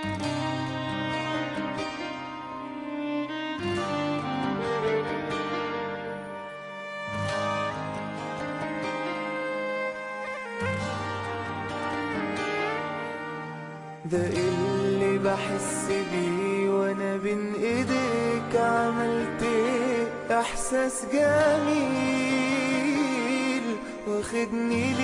ده اللي بحس بيه وانا بين ايديك عملت ايه احساس جميل واخدني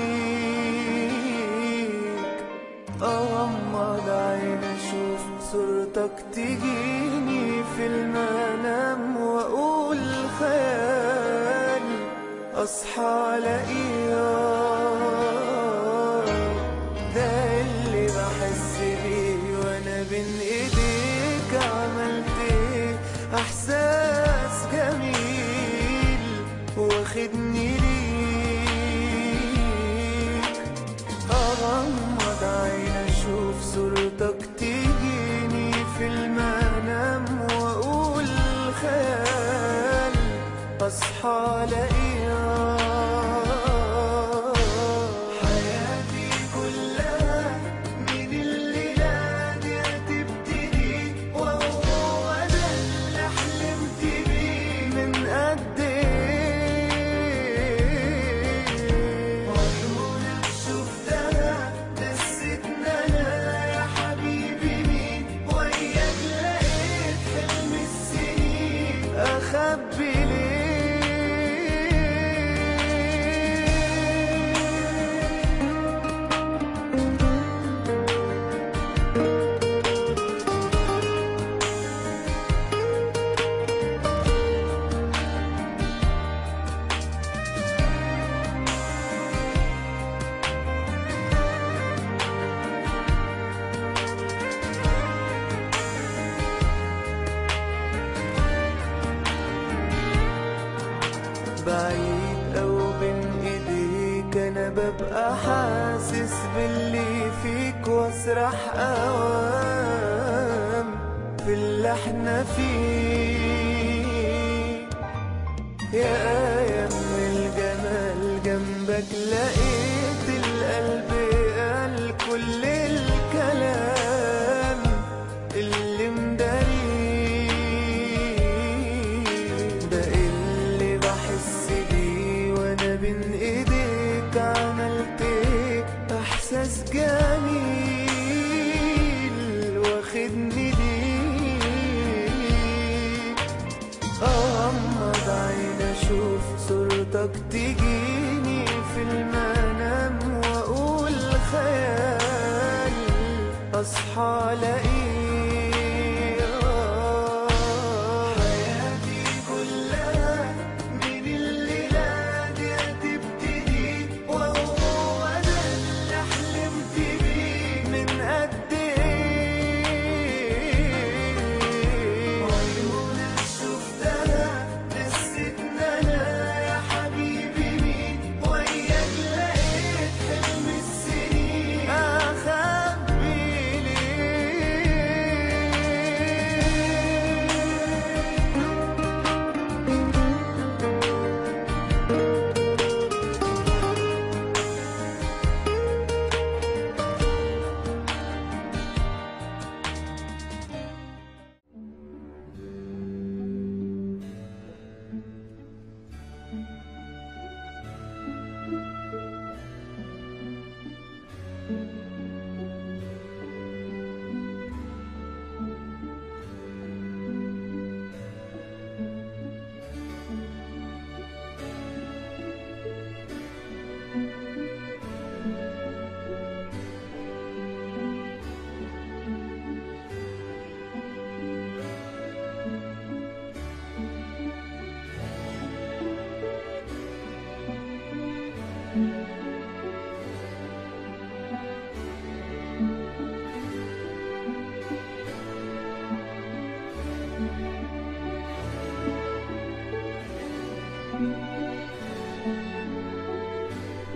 ليك اغمض عين اشوف صورتك تجيني في المنام واقول خيال اصحى الاقيك ده اللي بحس بيه وانا بين ايديك عملت ايه احساس جميل واخدني ليك اغمض عين اشوف صورتك تجيني في المنام واقول خيال اصحى الاقيك حياتي كلها من الليلة دي هتبتدي وهو ده اللي حلمت بيه من قد ايه عيونك شفتها نستنى انا يا حبيبي مين وياك لقيت حلم السنين اخبي ليه بعيد او بين ايديك انا ببقى حاسس باللي فيك واسرح اوام في اللي احنا فيه يا ايام الجمال جنبك لقيت القلب قال كل الكلام اللي مداريه ده اللي بحس بيه وانا بين ايديك عملت ايه احساس جميل واخدني ليك اغمض عين اشوف صورتك تجيني في المنام واقول خيال اصحى الاقيك حياتي كلها من الليلة دي هتبتدي وهو ده اللي حلمت بيه من قد ايه عيونك شفتها نستنى انا يا حبيبي مين وياك لقيت حلم السنين اخبي ليه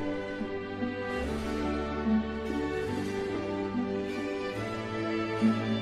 thank you